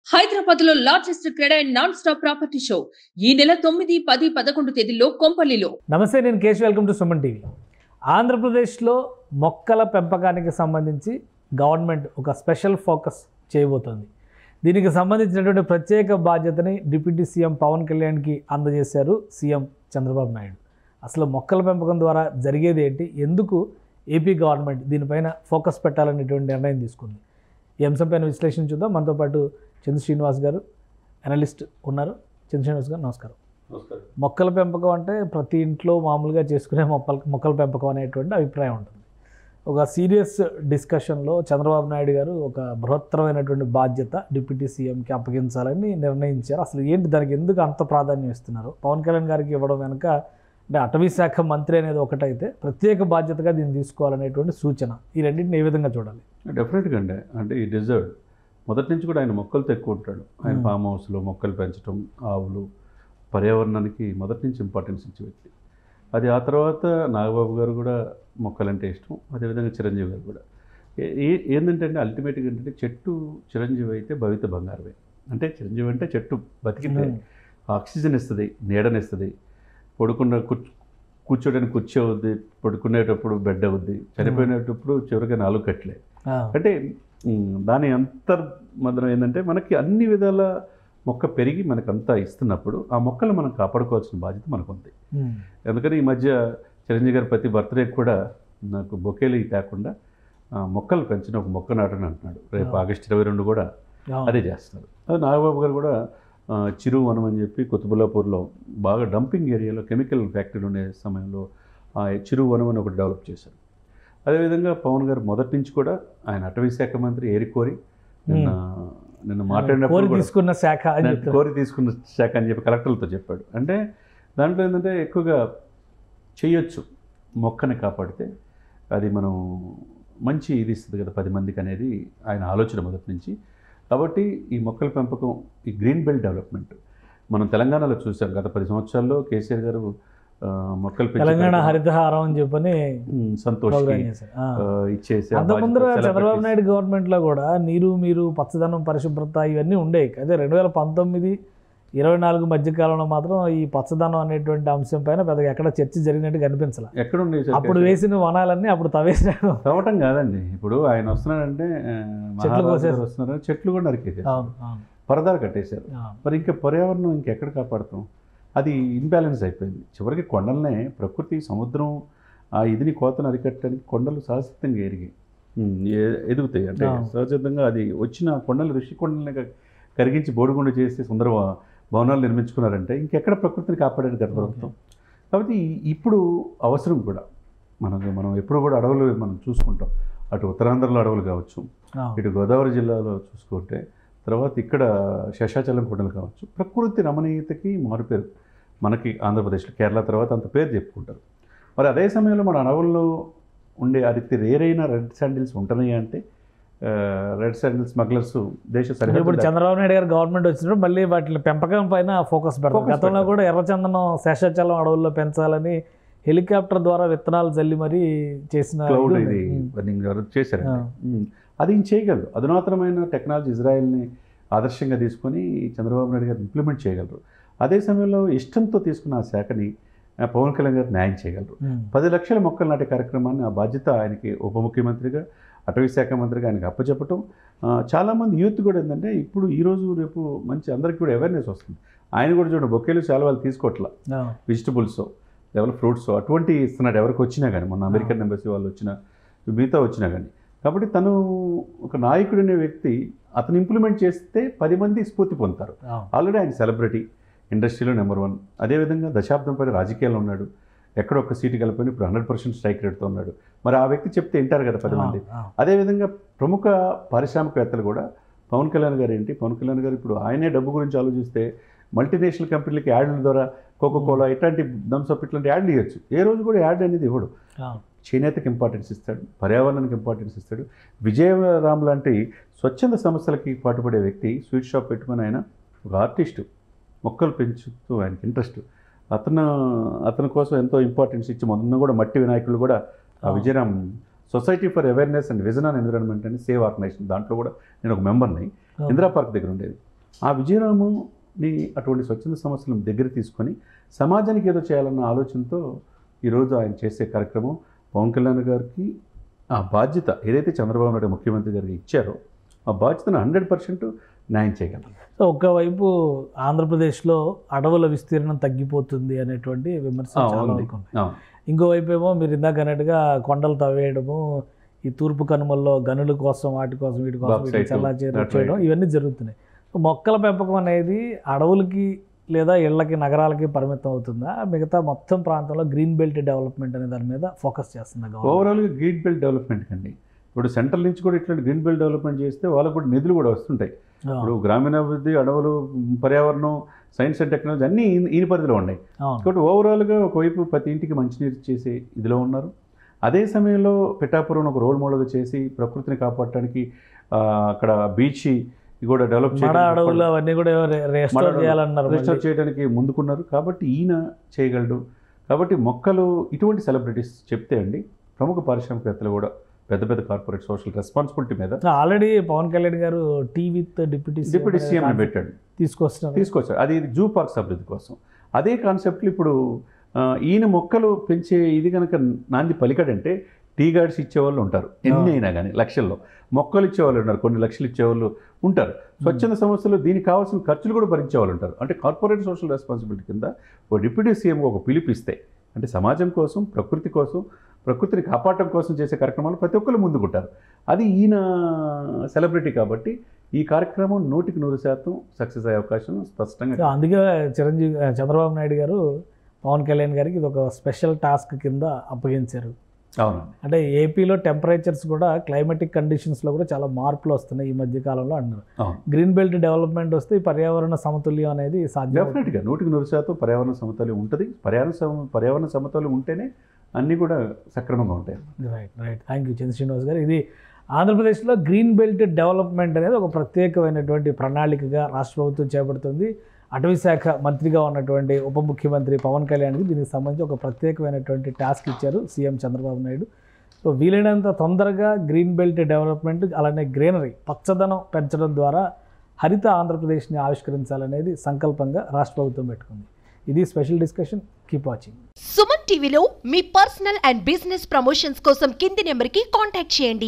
హైదరాబాద్ లో largest CREDAI and non stop property show ఈ నెల తొమ్మిది పది పదకొండు తేదీల్లో కొంపల్లిలో నమస్తే నేను Kesh welcome to Suman TV ఆంధ్రప్రదేశ్లో మొక్కల పెంపకానికి సంబంధించి గవర్నమెంట్ ఒక స్పెషల్ ఫోకస్ చేయబోతోంది దీనికి సంబంధించినటువంటి ప్రత్యేక బాధ్యతని డిప్యూటీ సీఎం పవన్ కళ్యాణ్కి అందజేశారు సీఎం చంద్రబాబు నాయుడు అసలు మొక్కల పెంపకం ద్వారా జరిగేది ఏంటి ఎందుకు ఏపీ గవర్నమెంట్ దీనిపైన ఫోకస్ పెట్టాలనేటువంటి నిర్ణయం తీసుకుంది ఈ అంశంపైన విశ్లేషణ చూద్దాం మనతో పాటు చంద్ర శ్రీనివాస్ గారు అనలిస్ట్ ఉన్నారు చంద్ర శ్రీనివాస్ గారు నమస్కారం నమస్కారం మొక్కల పెంపకం అంటే ప్రతి ఇంట్లో మామూలుగా చేసుకునే మొక్కల మొక్కల పెంపకం అనేటువంటి అభిప్రాయం ఉంటుంది ఒక సీరియస్ డిస్కషన్లో చంద్రబాబు నాయుడు గారు ఒక బృహత్తరమైనటువంటి బాధ్యత డిప్యూటీ సీఎంకి అప్పగించాలని నిర్ణయించారు అసలు ఏంటి దానికి ఎందుకు అంత ప్రాధాన్యం ఇస్తున్నారు పవన్ కళ్యాణ్ గారికి ఇవ్వడం వెనుక అంటే అటవీ శాఖ మంత్రి అనేది ఒకటైతే ప్రత్యేక బాధ్యతగా దీన్ని తీసుకోవాలనేటువంటి సూచన ఈ రెండింటిని ఏ విధంగా చూడాలి డెఫినెట్గా అండి అంటే ఈ డిజర్వ్ మొదటి నుంచి కూడా ఆయన మొక్కలతో ఎక్కువ ఉంటాడు ఆయన Hmm. ఫామ్ హౌస్లో మొక్కలు పెంచడం ఆవులు పర్యావరణానికి మొదటి నుంచి ఇంపార్టెన్స్ ఇచ్చే వ్యక్తి అది ఆ తర్వాత నాగబాబు గారు కూడా మొక్కలంటే ఇష్టం అదేవిధంగా చిరంజీవి గారు కూడా ఏ- ఏ- ఏంటంటే అండి అల్టిమేట్గా ఏంటంటే చెట్టు చిరంజీవి అయితే భవిత బంగారమే అంటే చిరంజీవి అంటే చెట్టు బతికితే ఆక్సిజన్ ఇస్తుంది నీడనిస్తుంది పడుకున్న కూర్చు కూర్చోడానికి కుర్చీ అవుద్ది పడుకునేటప్పుడు బెడ్ అవుద్ది చనిపోయినప్పుడు చివరిగా నాలుగు కట్లే ఆ, అంటే ఉమ్, దాని అంతర్మదనం ఏంటంటే మనకి అన్ని విధాల మొక్క పెరిగి మనకంతా ఇస్తున్నప్పుడు ఆ మొక్కలు మనం కాపాడుకోవాల్సిన బాధ్యత మనకు ఉంది ఉమ్, ఎందుకని ఈ మధ్య చిరంజీవి గారి ప్రతి బర్త్డే కూడా నాకు బొకేలు ఇవి తేకుండా ఆ, మొక్కలు పెంచిన ఒక మొక్క నాటని అంటున్నాడు రేపు ఆ. ఆగస్టు ఇరవై రెండు కూడా అవును. అదే చేస్తారు అది నాగబాబు గారు కూడా ఆ, చిరు వనం అని చెప్పి కుతుబుల్లాపూర్లో బాగా డంపింగ్ ఏరియాలో కెమికల్ ఫ్యాక్టరీలు ఉండే సమయంలో ఆ చిరు వనం అని ఒకటి డెవలప్ చేశారు అదేవిధంగా పవన్ గారు మొదటి నుంచి కూడా ఆయన అటవీ శాఖ మంత్రి ఏరి నిన్న నిన్న కోరి మాట్లాడినప్పుడు కూడా తీసుకున్న శాఖ అని నేను చెప్తారు కోరి తీసుకున్న శాఖ అని చెప్పి కలెక్టర్లతో చెప్పాడు అంటే దాంట్లో ఏంటంటే ఎక్కువగా చేయొచ్చు మొక్కని కాపాడితే అది మనం మంచి ఇది ఇస్తుంది కదా పది మందికి అనేది ఆయన ఆలోచన మొదటి నుంచి కాబట్టి ఈ మొక్కల పెంపకం ఈ గ్రీన్ బెల్ట్ డెవలప్మెంట్ మనం తెలంగాణలో చూసాం గత పది సంవత్సరాల్లో కేసీఆర్ గారు ఆ, మొక్కలు పెంచే తెలంగాణ కార్యక్రమం, హరితహారం అని చెప్పని ఉమ్, సంతోష్కి ప్రోగ్రామ్ చేశారు ఆ. ఆ, ఇచ్చేసి ఆ అంత ముందర బాధ్యత చంద్రబాబు celebrities- నాయుడు గవర్నమెంట్ లో కూడా నీరు మీరు పచ్చదనం పరిశుభ్రత ఇవన్నీ ఉండేవి అదే రెండు వేల పంతొమ్మిది ఇరవై నాలుగు మధ్య కాలంలో మాత్రం ఈ పచ్చదనం అనేటువంటి అంశం పైన పెద్దగా ఎక్కడ చర్చ జరిగినట్టు కనిపించాల ఎక్కడుండే అప్పుడు వేసిన వనాలన్నీ అప్పుడు తవ్వేసాడు తవ్వటం కాదండి ఇప్పుడు ఆయన వస్తున్నాడంటే ఆ, చెట్లు మహారాజు కోసేసి- గారు వస్తున్నారు చెట్లు కూడా నరికేసారు అవును అవును పరదాలు కట్టేశారు అవును. మరి ఇంకా పర్యావరణం ఇంకెక్కడ కాపాడుతాం అది ఇన్బ్యాలెన్స్ అయిపోయింది చివరికి కొండలనే ప్రకృతి సముద్రం ఆ ఇదిని కోతను అరికట్టడానికి కొండలు సహసిద్ధంగా ఎరిగి ఉమ్, ఎ- ఎదుగుతాయి అంటే అవును. సహజంగా అది వచ్చిన కొండలు ఋషి కొండల్ని క- కరిగించి బోడిగుండ చేసి సుందర భవ- భవనాలు నిర్మించుకున్నారంటే ఇంకెక్కడ ప్రకృతిని కాపాడారు గత ప్రభుత్వం కాబట్టి ఈ- ఇప్పుడు అవసరం కూడా మనం మనం ఎప్పుడు కూడా అడవులు మనం చూసుకుంటాం అటు ఉత్తరాంధ్రలో అడవులు కావచ్చు అవును. ఇటు గోదావరి జిల్లాలో చూసుకుంటే తర్వాత ఇక్కడ శేషాచలం కొండలు కావచ్చు ప్రకృతి రమణీయతకి మారుపేరు మనకి ఆంధ్రప్రదేశ్లో కేరళ తర్వాత అంత పేరు చెప్పుకుంటారు మరి అదే సమయంలో మన అడవుల్లో ఉండే అతి రేరైన రెడ్ శాండిల్స్ ఉంటున్నాయి అంటే ఆ, రెడ్ శాండిల్ స్మగ్లర్స్ దేశ ఇప్పుడు సరిహద్దు చంద్రబాబు నాయుడు గారు గవర్నమెంట్ వచ్చినప్పుడు మళ్ళీ వాటి పెంపకం పైన ఫోకస్ పెడతారు Focus గతంలో పెడతారు. కూడా ఎర్రచందనం శేషాచలం అడవుల్లో పెంచాలని హెలికాప్టర్ ద్వారా విత్తనాలు చల్లి మరీ చేసిన క్లౌడ్ ఇది ఇది ఉంది. బర్నింగ్ చేశారు ఆ. అది ఈయన చేయగలరు అధునాతనమైన టెక్నాలజీ ఇజ్రాయెల్ని ఆదర్శంగా తీసుకొని చంద్రబాబు నాయుడు గారు ఇంప్లిమెంట్ చేయగలరు అదే సమయంలో ఇష్టంతో తీసుకున్న ఆ శాఖని ఆ, పవన్ కళ్యాణ్ గారు న్యాయం చేయగలరు ఉమ్. పది లక్షల మొక్కలు నాటే కార్యక్రమాన్ని ఆ బాధ్యత ఆయనకి ఉప ముఖ్యమంత్రిగా అటవీ శాఖ మంత్రిగా ఆయనకి అప్పచెప్పటం ఆ, చాలామంది యూత్ కూడా ఏంటంటే ఇప్పుడు ఈ రోజు రేపు మంచి అందరికీ కూడా అవేర్నెస్ వస్తుంది ఆయన కూడా చూడండి బొకేలు చాలా వాళ్ళు తీసుకోవట్లా అవును. వెజిటబుల్స్ ఎవరి ఫ్రూట్స్ అటువంటి ఇస్తున్నాడు ఎవరికి వచ్చినా కానీ మొన్న అమెరికన్ ఎంబసీ వాళ్ళు వచ్చినా మిగతా వచ్చినా కానీ కాబట్టి తను ఒక నాయకుడు అనే వ్యక్తి అతను ఇంప్లిమెంట్ చేస్తే పది మంది స్ఫూర్తి పొందుతారు అవును. ఆల్రెడీ ఆయన సెలబ్రిటీ ఇండస్ట్రీలో నెంబర్ వన్ అదేవిధంగా దశాబ్దం పైన రాజకీయాల్లో ఉన్నాడు ఎక్కడ ఒక్క సీటు కలిపిన ఇప్పుడు హండ్రెడ్ పర్సెంట్ స్ట్రైక్ రేట్తో ఉన్నాడు మరి ఆ వ్యక్తి చెప్తే వింటారు కదా పది మంది అవును. అవును. అదేవిధంగా ప్రముఖ పారిశ్రామికవేత్తలు కూడా పవన్ కళ్యాణ్ గారు ఏంటి పవన్ కళ్యాణ్ గారు ఇప్పుడు ఆయనే డబ్బు గురించి ఆలోచిస్తే మల్టీనేషనల్ కంపెనీలకి యాడ్ల ద్వారా కోకో కోలా ఇట్లాంటి థమ్స్అప్ ఇట్లాంటి యాడ్లు ఇవ్వచ్చు ఏ రోజు కూడా యాడ్ అనేది ఇవ్వడు అవును. చేనేతకి ఇంపార్టెన్స్ ఇస్తాడు పర్యావరణానికి ఇంపార్టెన్స్ ఇస్తాడు విజయరామ్ లాంటి స్వచ్ఛంద సంస్థలకి పాటుపడే వ్యక్తి స్వీట్ షాప్ పెట్టుకుని ఆయన ఒక ఆర్టిస్టు మొక్కలు పెంచుతూ ఆయనకి ఇంట్రెస్ట్ అతను అతని కోసం ఎంతో ఇంపార్టెన్స్ ఇచ్చి మొన్న కూడా మట్టి వినాయకులు కూడా ఆ ఆ. Vijayaram society for awareness and vision and environment అని సేవ్ ఆర్గనైజేషన్ దాంట్లో కూడా నేను ఒక మెంబర్ని అవును. ఇందిరా పార్క్ దగ్గర ఉండేది ఆ విజయరాముని అటువంటి స్వచ్ఛంద సంస్థలను దగ్గర తీసుకొని సమాజానికి ఏదో చేయాలన్న ఆలోచనతో ఈరోజు ఆయన చేసే కార్యక్రమం పవన్ కళ్యాణ్ గారికి ఆ బాధ్యత ఏదైతే చంద్రబాబు నాయుడు ముఖ్యమంత్రి గారికి ఇచ్చారో ఆ బాధ్యతను హండ్రెడ్ పర్సెంట్ న్యాయం చేయగలరు సో ఒకవైపు ఆంధ్రప్రదేశ్లో అడవుల విస్తీర్ణం తగ్గిపోతుంది అనేటువంటి విమర్శ ఆ, చాలా ఉంది. వరకు ఉన్నాయి. అవును. ఇంకోవైపు ఏమో మీరు ఇందాక అన్నట్టుగా కొండలు తవ్వేయడము ఈ తూర్పు కనుమల్లో గనుల కోసం వాటి కోసం వీటి కోసం వీటిని Bauxite, చల్లా that చేయడం right. ఇవన్నీ జరుగుతున్నాయి సో మొక్కల పెంపకం అనేది అడవులకి లేదా ఇళ్ళకి నగరాలకి పరిమితం అవుతుందా మిగతా మొత్తం ప్రాంతంలో గ్రీన్ బెల్ట్ డెవలప్మెంట్ అనే దాని మీద ఫోకస్ చేస్తుందా గవర్నమెంట్ ఓవరాల్గా గ్రీన్ బెల్ట్ డెవలప్మెంట్ కండి ఇప్పుడు సెంట్రల్ నుంచి కూడా ఇట్లాంటి గ్రీన్ బెల్ట్ డెవలప్మెంట్ చేస్తే వాళ్ళకు కూడా నిధులు కూడా వస్తుంటాయి ఇప్పుడు గ్రామీణాభివృద్ధి అడవులు పర్యావరణం సైన్స్ అండ్ టెక్నాలజీ అన్నీ ఈయన- ఈయన పరిధిలో ఉన్నాయి అవును కాబట్టి ఓవరాల్గా ఒకవైపు ప్రతి ఇంటికి మంచినీరు చేసే ఇదిలో ఉన్నారు అదే సమయంలో పిఠాపురం ఒక రోల్ మోడల్గా చేసి ప్రకృతిని కాపాడటానికి ఆ, అక్కడ బీచ్ కూడా డెవలప్ మడ అడవులు అవన్నీ కూడా రెస్టోర్ అడవులు చేయాలన్నారు రిజిస్టర్ మళ్ళీ. చేయడానికి ముందుకున్నారు కాబట్టి ఈయన చేయగలడు కాబట్టి మొక్కలు ఇటువంటి సెలబ్రిటీస్ చెప్తే అండి ప్రముఖ పారిశ్రామికవేత్తలు కూడా పెద్ద పెద్ద కార్పొరేట్ సోషల్ రెస్పాన్సిబిలిటీ మీద ఆల్రెడీ పవన్ కళ్యాణ్ గారు tea with deputy deputy CM పెట్టాడు తీసుకొస్తున్నారు తీసుకొచ్చారు అది జూ పార్క్స్ అభివృద్ధి కోసం అదే కాన్సెప్ట్లు ఇప్పుడు ఆ, ఈయన మొక్కలు పెంచే ఇది కనుక నాంది పలికడంటే టీ గార్డ్స్ ఇచ్చేవాళ్ళు ఉంటారు ఎన్ని అయినా కానీ లక్షల్లో మొక్కలు ఇచ్చేవాళ్ళు ఉన్నారు కొన్ని లక్షలు ఇచ్చేవాళ్ళు ఉంటారు స్వచ్ఛంద సంస్థలు దీనికి కావాల్సిన ఖర్చులు కూడా భరించే వాళ్ళు ఉంటారు అంటే కార్పొరేట్ సోషల్ రెస్పాన్సిబిలిటీ కింద ఓ డిప్యూటీ సీఎం ఒక పిలిపిస్తే అంటే సమాజం కోసం ప్రకృతి కోసం ప్రకృతిని కాపాడటం కోసం చేసే కార్యక్రమాలు ప్రతి ఒక్కరు ముందుకుంటారు అది ఈయన సెలబ్రిటీ కాబట్టి ఈ కార్యక్రమం నూటికి నూరు శాతం సక్సెస్ అయ్యే అవకాశం స్పష్టంగా సో అందుకే చిరంజీవి చంద్రబాబు నాయుడు గారు పవన్ కళ్యాణ్ గారికి ఇది ఒక స్పెషల్ టాస్క్ కింద అప్పగించారు అవునండి అంటే ఏపీలో టెంపరేచర్స్ కూడా క్లైమాటిక్ కండిషన్స్లో కూడా చాలా మార్పులు వస్తున్నాయి ఈ మధ్య కాలంలో అన్నారు అవును గ్రీన్ బెల్ట్ డెవలప్మెంట్ వస్తే ఈ పర్యావరణ సమతుల్యం అనేది సాధ్యం డెఫినెట్గా నూటికి నూరు శాతం పర్యావరణ సమతుల్యం ఉంటుంది పర్యావరణ సమ పర్యావరణ సమతుల్యం ఉంటేనే అన్నీ కూడా సక్రమంగా ఉంటాయి right right thank you Chandra Srinivas గారు ఇది ఆంధ్రప్రదేశ్లో గ్రీన్ బెల్ట్ డెవలప్మెంట్ అనేది ఒక ప్రత్యేకమైనటువంటి ప్రణాళికగా రాష్ట్ర ప్రభుత్వం చేపడుతుంది అటవీ శాఖ మంత్రిగా ఉన్నటువంటి ఉప ముఖ్యమంత్రి పవన్ కళ్యాణ్కి దీనికి సంబంధించి ఒక ప్రత్యేకమైనటువంటి టాస్క్ ఇచ్చారు సీఎం చంద్రబాబు నాయుడు సో వీలైనంత తొందరగా గ్రీన్ బెల్ట్ డెవలప్మెంట్ అలానే గ్రీనరీ పచ్చదనం పెంచడం ద్వారా హరిత ఆంధ్రప్రదేశ్ని ఆవిష్కరించాలనేది సంకల్పంగా రాష్ట్ర ప్రభుత్వం పెట్టుకుంది ఇది special discussion keep watching Suman టీవీలో మీ పర్సనల్ అండ్ బిజినెస్ ప్రమోషన్స్ కోసం కింది నెంబర్కి కాంటాక్ట్ చేయండి